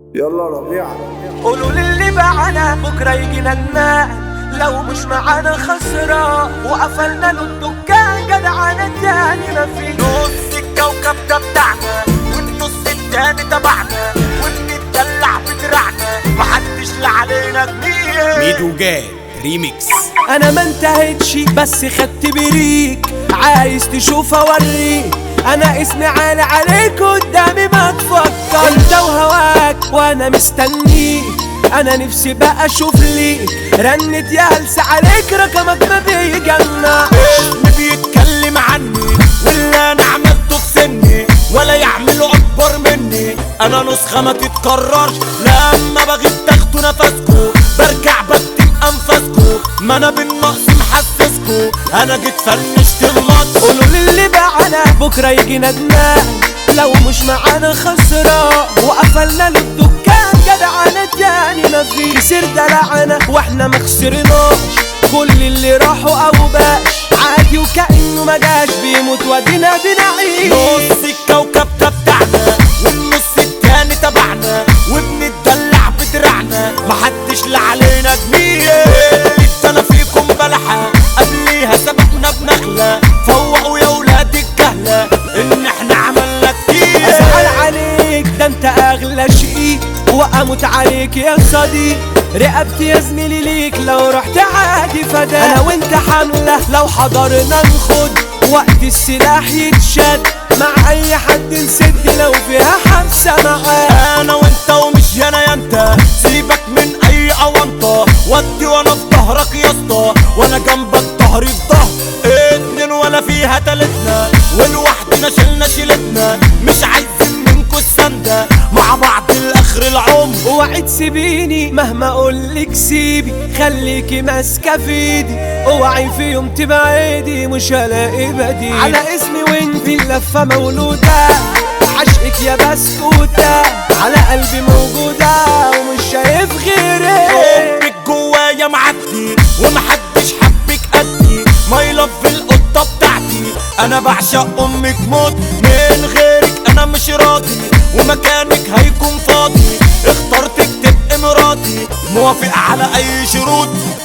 يلا ربيع قولوا للي معانا بكرة يجينا الماء لو مش معانا خسرة وقفلنا له الدكان جدعانة تاني ما في نص الكوكب ده بتاعنا والنص التاني تبعنا وبنتدلع بدراعنا محدش لا علينا جنيه ميدو جاد ريميكس انا ما انتهتش بس خدت بريك عايز تشوف اوريك انا اسمي عالي عليك قدامي ما تفكر انت وهواك وانا مستنيك انا نفسي بقى اشوف ليك رنت يا هلس عليك رقمك ما بيجمع اسمي بيتكلم عني واللي انا عملته في سني ولا يعملوا اكبر مني انا نسخة ما تتكررش لما بغيب تاخدوا نفسكو برجع بكتم انفاسكو ما انا بالنقص محسسكو انا جيت فنشت الماتش قولوا للي بعنا بكرة يجي ندمان لو مش معانا خسرة وقفلنا له الدكان جدعانة تاني ما في كسر دلعنا واحنا ما خسرناش كل اللي راحوا او باش عادي وكأنه ما جاش بيموت وادينا بنعيش نص الكوكب ده بتاعنا والنص التاني تبعنا وبنتدلع بدراعنا محدش لا علينا جميل انا فيكم بلحة قبليها سبقنا بنخلة فوقوا يا ولاد الجهلة ان احنا عملنا كتير ازعل عليك ده انت اغلى شيء واموت عليك يا صديق رقبتي يا زميلي ليك لو رحت عادي فدا انا وانت حملة لو حضرنا نخد وقت السلاح يتشد مع اي حد نسد لو فيها حبسة معاه انا وانت ومش انا يا انت سيبك من اي اونطة ودي وانا في ظهرك يا اسطى وانا جنبك ظهري في ظهر اتنين ولا فيها تالتنا ولوحدنا شلنا شيلتنا مش عايزين منكوا السندة مع بعض لاخر العمر اوعي تسيبيني مهما اقولك سيبي خليكي ماسكه في ايدي اوعي في يوم تبعدي مش هلاقي بديل على اسمي وانتي اللفه مولوده عشقك يا بسكوته على قلبي موجوده ومش شايف غيرك حبك جوايا معدي ومحدش حبك قدي ماي لاف القطة بتاعتي انا بعشق امك موت من غيرك انا مش راضي ومكانك هيكون فاضي اخترتك تبقى مراتي موافق على اي شروط